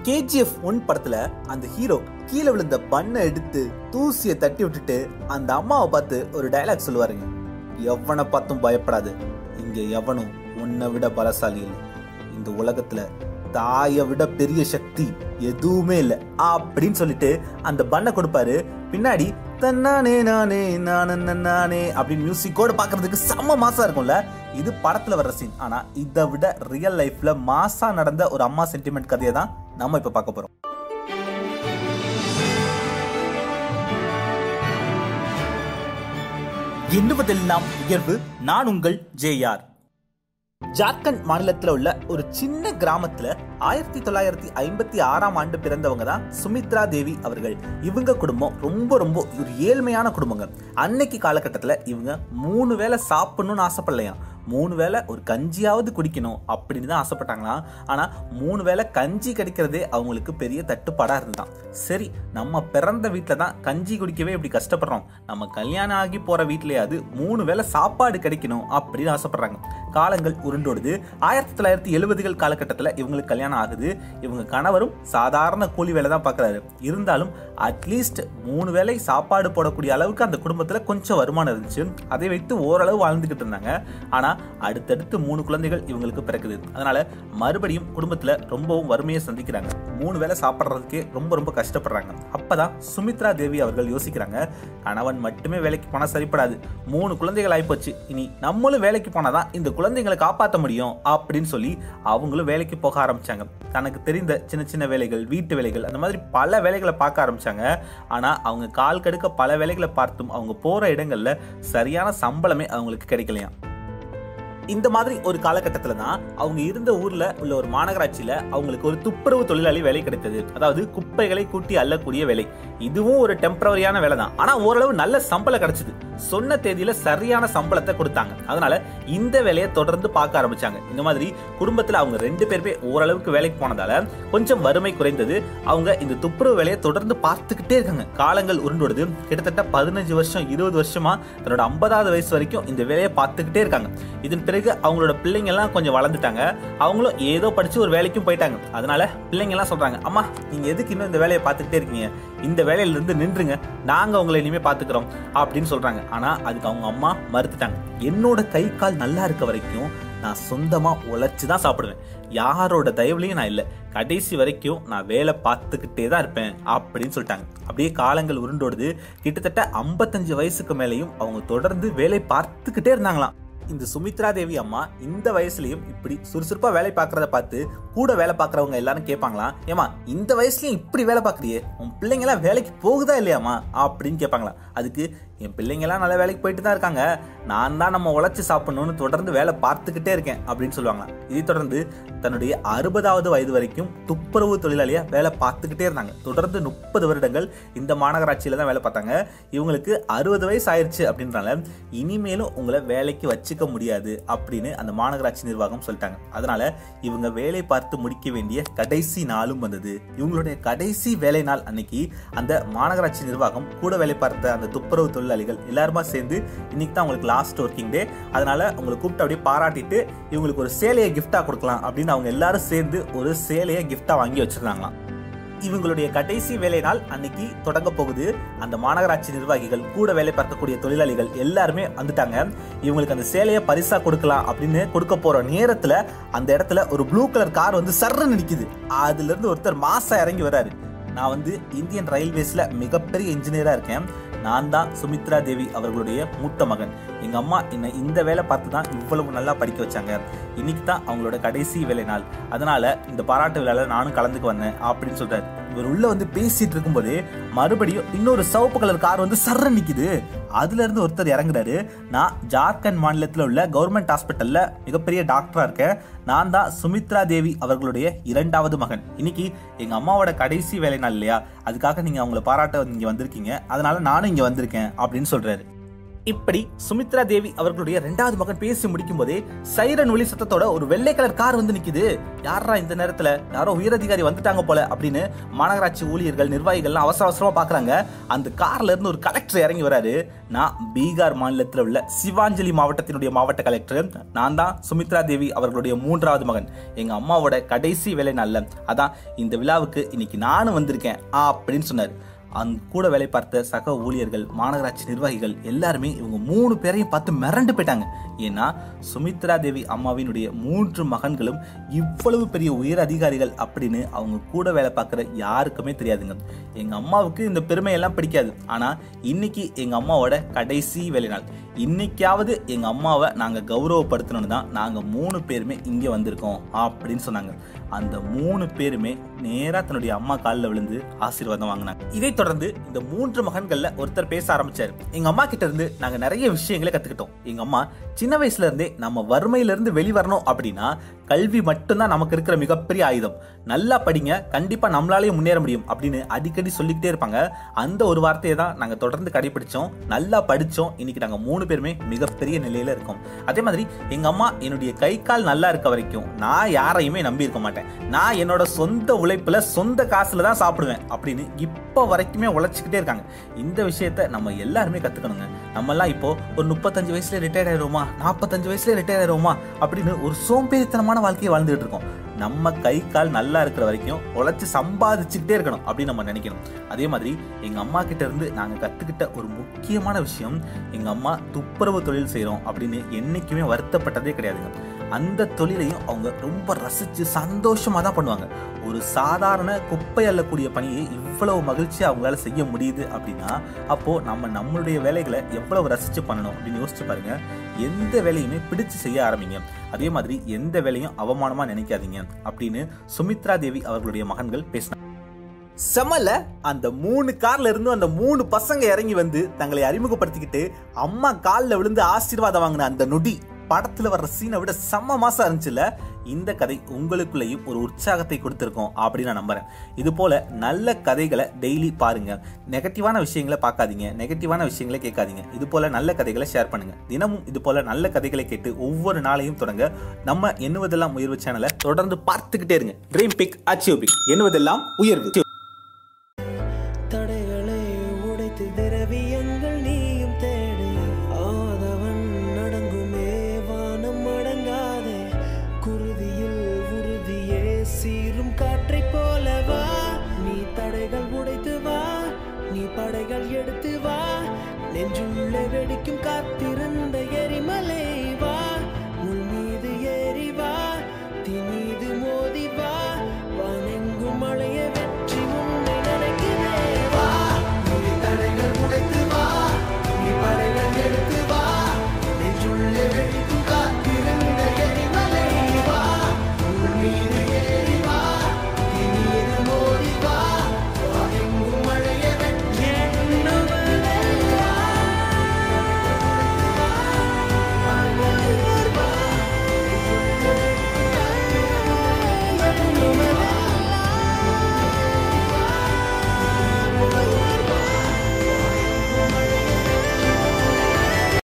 KGF one படத்துல அந்த hero கீழே விழுந்த பண்ணை எடுத்து தூசியை தட்டி விட்டுட்டு அந்த அம்மாவை பார்த்து ஒரு டயலாக் சொல்லுவாருங்க எவனை பார்த்தும் பயப்படாது இங்க எவனும் உன்னை விட பலசாலி இல்லை இந்த உலகத்துல தாயை விட பெரிய சக்தி எதுவுமே இல்லை அப்படின்னு சொல்லிட்டு அந்த பண்ணை கொடுப்பாரு பின்னாடி தன்னானே நானே நானே நானே அப்படின்னு மியூசிக்கோட பார்க்கிறதுக்கு செம்ம மாசா இருக்கும்ல இது படத்துல வர்ற சீன் ஆனா இதை விட ரியல் லைஃப்ல மாசா நடந்த ஒரு அம்மா சென்டிமெண்ட் கதையை தான் நம்ம இப்ப பார்க்க போறோம் எண்ணுவதெல்லாம் உயர்வு நான் உங்கள் ஜேஆர் ஜார்க்கண்ட் மாநிலத்துல உள்ள ஒரு சின்ன கிராமத்துல ஆயிரத்தி தொள்ளாயிரத்தி ஐம்பத்தி ஆறாம் ஆண்டு பிறந்தவங்க தான் சுமித்ரா தேவி அவர்கள் இவங்க குடும்பம் ரொம்ப ரொம்ப ஒரு ஏழ்மையான குடும்பங்க அன்னைக்கு காலகட்டத்துல இவங்க மூணு வேளை சாப்பிடணும்னு ஆசைப்படலையாம் மூணு வேளை ஒரு கஞ்சியாவது குடிக்கணும் அப்படின்னு தான் ஆசைப்பட்டாங்களாம் ஆனா மூணு வேளை கஞ்சி கிடைக்கிறதே அவங்களுக்கு பெரிய தட்டுப்பாடா இருந்துதான் சரி நம்ம பிறந்த வீட்டில் தான் கஞ்சி குடிக்கவே இப்படி கஷ்டப்படுறோம் நம்ம கல்யாணம் ஆகி போற வீட்லயாவது மூணு வேளை சாப்பாடு கிடைக்கணும் அப்படின்னு ஆசைப்படுறாங்க காலங்கள் உருண்டோடுது ஆயிரத்தி தொள்ளாயிரத்தி எழுபதுகள் காலகட்டத்தில் இவங்களுக்கு கல்யாணம் ஆகுது இவங்க கணவரும் சாதாரண கூலி வேலை தான் பார்க்குறாரு இருந்தாலும் அட்லீஸ்ட் மூணு வேளை சாப்பாடு போடக்கூடிய அளவுக்கு அந்த குடும்பத்தில் கொஞ்சம் வருமானம் இருந்துச்சு அதை வைத்து ஓரளவு வாழ்ந்துகிட்டு இருந்தாங்க ஆனால் அடுத்தடுத்து மூணு குழந்தைகள் இவங்களுக்கு பிறக்குது அதனால மறுபடியும் குடும்பத்தில் ரொம்பவும் வறுமையை சந்திக்கிறாங்க மூணு வேளை சாப்பிட்றதுக்கே ரொம்ப ரொம்ப கஷ்டப்படுறாங்க அப்பதான் சுமித்ரா தேவி அவர்கள் யோசிக்கிறாங்க கணவன் மட்டுமே வேலைக்கு போனால் சரிப்படாது மூணு குழந்தைகள் ஆயிப்போச்சு இனி நம்மளும் வேலைக்கு போனாதான் இந்த குழந்தைங்களை காப்பாற்ற முடியும் அப்படின்னு சொல்லி அவங்களும் வேலைக்கு போக ஆரம்பிச்சாங்க தனக்கு தெரிந்த சின்ன சின்ன வேலைகள் வீட்டு வேலைகள் அந்த மாதிரி பல வேலைகளை பார்க்க ஆரம்பிச்சாங்க ஆனா அவங்க கால் கடுக்க பல வேலைகளை பார்த்தும் அவங்க போற இடங்கள்ல சரியான சம்பளமே அவங்களுக்கு கிடைக்கலையாம் இந்த மாதிரி ஒரு காலகட்டத்தில் தான் அவங்க இருந்த ஊர்ல உள்ள ஒரு மாநகராட்சியில அவங்களுக்கு ஒரு துப்புரவு தொழிலாளி வேலை கிடைத்தது அதாவது குப்பைகளை கூட்டி அள்ளக்கூடிய வேலை இதுவும் ஒரு டெம்பரவரியான வேலை தான் ஆனா ஓரளவு நல்ல சம்பளம் கிடைச்சது சொன்ன தேதியில சரியான சம்பளத்தை கொடுத்தாங்க அதனால இந்த வேலையை தொடர்ந்து பார்க்க ஆரம்பிச்சாங்க இந்த மாதிரி குடும்பத்துல அவங்க ரெண்டு பேருமே ஓரளவுக்கு வேலைக்கு போனதால கொஞ்சம் வறுமை குறைந்தது அவங்க இந்த துப்புரவு வேலையை தொடர்ந்து பார்த்துக்கிட்டே இருக்காங்க காலங்கள் உருண்டோடுது கிட்டத்தட்ட பதினஞ்சு வருஷம் இருபது வருஷமா தன்னோட ஐம்பதாவது வயசு வரைக்கும் இந்த வேலையை பார்த்துக்கிட்டே இருக்காங்க இதன் பிறகு அவங்களோட பிள்ளைங்க எல்லாம் கொஞ்சம் வளர்ந்துட்டாங்க அவங்களும் ஏதோ படிச்சு ஒரு வேலைக்கும் போயிட்டாங்க அதனால பிள்ளைங்க எல்லாம் சொல்றாங்க அம்மா நீங்க எதுக்கு இன்னும் இந்த வேலையை பார்த்துக்கிட்டே இருக்கீங்க இந்த வேலையில இருந்து நின்றுங்க நாங்க உங்களை இனிமே பாத்துக்கிறோம் அப்படின்னு சொல்றாங்க ஆனா அதுக்கு அவங்க அம்மா மறுத்துட்டாங்க என்னோட கை கால் நல்லா இருக்க வரைக்கும் நான் சொந்தமா உழைச்சு தான் சாப்பிடுவேன் யாரோட தயவுலையும் நான் இல்லை கடைசி வரைக்கும் நான் வேலை பார்த்துக்கிட்டே தான் இருப்பேன் அப்படின்னு சொல்லிட்டாங்க அப்படியே காலங்கள் உருண்டோடுது கிட்டத்தட்ட ஐம்பத்தஞ்சு வயசுக்கு மேலேயும் அவங்க தொடர்ந்து வேலை பார்த்துக்கிட்டே இருந்தாங்களாம் இந்த சுமித்ரா தேவி அம்மா இந்த வயசுலயும் இப்படி சுறுசுறுப்பா வேலை பார்க்கறத பார்த்து கூட வேலை பார்க்கறவங்க எல்லாரும் கேட்பாங்களாம் ஏமா இந்த வயசுலயும் இப்படி வேலை பார்க்கறியே உன் பிள்ளைங்க எல்லாம் வேலைக்கு போகுதா இல்லையாமா அப்படின்னு கேட்பாங்களாம் அதுக்கு என் பிள்ளைங்கெல்லாம் நல்ல வேலைக்கு போயிட்டு தான் இருக்காங்க நான் தான் நம்ம உழைச்சி சாப்பிடணும்னு தொடர்ந்து வேலை பார்த்துக்கிட்டே இருக்கேன் அப்படின்னு சொல்லுவாங்களாம் இதை தொடர்ந்து தன்னுடைய அறுபதாவது வயது வரைக்கும் துப்புரவு தொழிலாளியா வேலை பார்த்துக்கிட்டே இருந்தாங்க தொடர்ந்து முப்பது வருடங்கள் இந்த மாநகராட்சியில தான் வேலை பார்த்தாங்க இவங்களுக்கு அறுபது வயசு ஆயிருச்சு அப்படின்றனால இனிமேலும் உங்களை வேலைக்கு வச்சுக்க முடியாது அப்படின்னு அந்த மாநகராட்சி நிர்வாகம் சொல்லிட்டாங்க அதனால இவங்க வேலை பார்த்து முடிக்க வேண்டிய கடைசி நாளும் வந்தது இவங்களுடைய கடைசி வேலை நாள் அன்னைக்கு அந்த மாநகராட்சி நிர்வாகம் கூட வேலை பார்த்த அந்த துப்புரவு தொழிலாளிகள் எல்லாருமா சேர்ந்து இன்னைக்கு தான் உங்களுக்கு லாஸ்ட் ஒர்க்கிங் டே அதனால உங்களை கூப்பிட்டு அப்படியே பாராட்டிட்டு இவங்களுக்கு ஒரு சேலையை கிஃப்டா கொடுக்கலாம் அப்படின்னு அவங்க எல்லாரும் சேர்ந்து ஒரு சேலையை கிஃப்டா வாங்கி வச்சிருந்தாங்களாம் இவங்களுடைய கடைசி வேலை நாள் அன்னைக்கு தொடங்க போகுது அந்த மாநகராட்சி நிர்வாகிகள் கூட வேலை பார்க்கக்கூடிய தொழிலாளிகள் எல்லாருமே வந்துட்டாங்க இவங்களுக்கு அந்த சேலையை பரிசா கொடுக்கலாம் அப்படின்னு கொடுக்க போற நேரத்துல அந்த இடத்துல ஒரு ப்ளூ கலர் கார் வந்து சர்றன்னு நிக்குது அதுல இருந்து ஒருத்தர் மாசா இறங்கி வராரு நான் வந்து இந்தியன் ரயில்வேஸ்ல மிகப்பெரிய இன்ஜினியரா இருக்கேன் நான் தான் சுமித்ரா தேவி அவர்களுடைய மூத்த மகன் எங்க அம்மா என்னை இந்த வேலை பார்த்து தான் இவ்வளவு நல்லா படிக்க வச்சாங்க இன்னைக்கு தான் அவங்களோட கடைசி வேலை நாள் அதனால இந்த பாராட்டு விழால நானும் கலந்துக்கு வந்தேன் அப்படின்னு சொல்றாரு இவர் உள்ள வந்து பேசிட்டு இருக்கும்போதே மறுபடியும் இன்னொரு சிவப்பு கலர் கார் வந்து சர்ற நிக்குது அதுல இருந்து ஒருத்தர் இறங்குறாரு நான் ஜார்க்கண்ட் மாநிலத்தில் உள்ள கவர்மெண்ட் ஹாஸ்பிட்டல்ல மிகப்பெரிய டாக்டரா இருக்கேன் நான் தான் சுமித்ரா தேவி அவர்களுடைய இரண்டாவது மகன் இன்னைக்கு எங்க அம்மாவோட கடைசி வேலை நாள் இல்லையா அதுக்காக நீங்க அவங்கள பாராட்ட இங்க வந்திருக்கீங்க அதனால நானும் இங்க வந்திருக்கேன் அப்படின்னு சொல்றாரு இப்படி சுமித்ரா தேவி அவர்களுடைய ரெண்டாவது மகன் பேசி முடிக்கும் போதே சைரன் ஒளி சத்தத்தோட ஒரு வெள்ளை கலர் கார் வந்து நிக்குது யாரா இந்த நேரத்துல யாரோ உயரதிகாரி வந்துட்டாங்க போல அப்படின்னு மாநகராட்சி ஊழியர்கள் நிர்வாகிகள்லாம் அவசர அவசரமா பாக்குறாங்க அந்த கார்ல இருந்து ஒரு கலெக்டர் இறங்கி வராரு நான் பீகார் மாநிலத்தில் உள்ள சிவாஞ்சலி மாவட்டத்தினுடைய மாவட்ட கலெக்டர் நான் தான் சுமித்ரா தேவி அவர்களுடைய மூன்றாவது மகன் எங்க அம்மாவோட கடைசி வேலை நாள்ல அதான் இந்த விழாவுக்கு இன்னைக்கு நானும் வந்திருக்கேன் அப்படின்னு சொன்னார் அந்த கூட வேலை பார்த்த சக ஊழியர்கள் மாநகராட்சி நிர்வாகிகள் எல்லாருமே இவங்க மூணு பேரையும் பார்த்து மிரண்டு போயிட்டாங்க ஏன்னா சுமித்ரா தேவி அம்மாவினுடைய மூன்று மகன்களும் இவ்வளவு பெரிய உயர் அதிகாரிகள் அப்படின்னு அவங்க கூட வேலை பார்க்குற யாருக்குமே தெரியாதுங்க எங்க அம்மாவுக்கு இந்த பெருமையெல்லாம் பிடிக்காது ஆனா இன்னைக்கு எங்க அம்மாவோட கடைசி வேலை நாள் இன்னைக்காவது எங்க அம்மாவை நாங்க கௌரவப்படுத்தணும்னு தான் நாங்க மூணு பேருமே இங்க வந்திருக்கோம் அப்படின்னு சொன்னாங்க அந்த மூணு பேருமே நேரா தன்னுடைய அம்மா காலில் விழுந்து ஆசீர்வாதம் வாங்கினாங்க இதை தொடர்ந்து இந்த மூன்று மகன்கள்ல ஒருத்தர் பேச ஆரம்பிச்சாரு எங்க அம்மா கிட்ட இருந்து நாங்க நிறைய விஷயங்களை கத்துக்கிட்டோம் எங்க அம்மா சின்ன வயசுல இருந்தே நம்ம வறுமையில இருந்து வெளிவரணும் அப்படின்னா கல்வி மட்டும்தான் நமக்கு இருக்கிற மிகப்பெரிய ஆயுதம் நல்லா படிங்க கண்டிப்பா நம்மளாலேயும் முன்னேற முடியும் அப்படின்னு அடிக்கடி சொல்லிக்கிட்டே இருப்பாங்க அந்த ஒரு வார்த்தையை தான் நாங்க தொடர்ந்து கடைபிடிச்சோம் நல்லா படிச்சோம் இன்னைக்கு நாங்க மூணு பேருமே மிகப்பெரிய நிலையில இருக்கோம் அதே மாதிரி எங்க அம்மா என்னுடைய கை கால் நல்லா இருக்க வரைக்கும் நான் யாரையுமே நம்பி இருக்க மாட்டேன் நான் என்னோட சொந்த உழைப்புல சொந்த காசுல தான் சாப்பிடுவேன் அப்படின்னு இப்போ வரைக்குமே உழைச்சிக்கிட்டே இருக்காங்க இந்த விஷயத்த நம்ம எல்லாருமே கத்துக்கணுங்க நம்ம எல்லாம் இப்போ ஒரு முப்பத்தஞ்சு வயசுல ரிட்டையர் ஆயிடுவோமா நாற்பத்தஞ்சு வயசுல ரிட்டையர் ஆயிடுவோமா அப்படின்னு ஒரு சோம்பேறித்தனமான வாழ்க்கையை வாழ்ந்துட்டு இருக்கோம் நம்ம கை கால் நல்லா இருக்கிற வரைக்கும் உழைச்சு சம்பாதிச்சுக்கிட்டே இருக்கணும் அப்படின்னு நம்ம நினைக்கணும் அதே மாதிரி எங்க அம்மா கிட்ட இருந்து நாங்க கத்துக்கிட்ட ஒரு முக்கியமான விஷயம் எங்க அம்மா துப்புரவு தொழில் செய்றோம் அப்படின்னு என்னைக்குமே வருத்தப்பட்டதே கிடையாதுங்க அந்த தொழிலையும் அவங்க ரொம்ப ரசிச்சு சந்தோஷமா தான் பண்ணுவாங்க ஒரு சாதாரண குப்பை அள்ளக்கூடிய பணியை இவ்வளவு மகிழ்ச்சியா அவங்களால செய்ய முடியுது அப்படின்னா அப்போ நம்ம நம்மளுடைய வேலைகளை எவ்வளவு ரசிச்சு பண்ணணும் அப்படின்னு யோசிச்சு பாருங்க எந்த வேலையுமே பிடிச்சு செய்ய ஆரம்பிங்க அதே மாதிரி எந்த வேலையும் அவமானமா நினைக்காதீங்க அப்படின்னு சுமித்ரா தேவி அவர்களுடைய மகன்கள் பேசினாங்க செமல அந்த மூணு கார்ல இருந்து அந்த மூணு பசங்க இறங்கி வந்து தங்களை அறிமுகப்படுத்திக்கிட்டு அம்மா காலில் விழுந்து ஆசீர்வாதம் வாங்கின அந்த நொடி படத்துல வர்ற சீனை விட செம்ம மாசம் இருந்துச்சுல இந்த கதை உங்களுக்குள்ளேயும் ஒரு உற்சாகத்தை கொடுத்துருக்கோம் அப்படின்னு நான் நம்புறேன் இது போல நல்ல கதைகளை டெய்லி பாருங்க நெகட்டிவான விஷயங்களை பார்க்காதீங்க நெகட்டிவான விஷயங்களை கேட்காதீங்க இது போல நல்ல கதைகளை ஷேர் பண்ணுங்க தினமும் இது போல நல்ல கதைகளை கேட்டு ஒவ்வொரு நாளையும் தொடங்க நம்ம எண்ணுவதெல்லாம் உயர்வு சேனலை தொடர்ந்து பார்த்துக்கிட்டே இருங்க ட்ரீம் பிக் அச்சீவ் பிக் எண்ணுவதெல்லாம் உயர்வு தடைகளை உடைத்து திரவியங்கள் நீயும் தேடு ஆதவன் அடங்குமே வானம் அடங்காதே குருதியில் உறுதியே சீரும் காற்றைப் போலவா நீ தடைகள் உடைத்து வா நீ படைகள் எடுத்து வா நெஞ்சுள்ளே வெடிக்கும் காத்திருந்த எரிமலை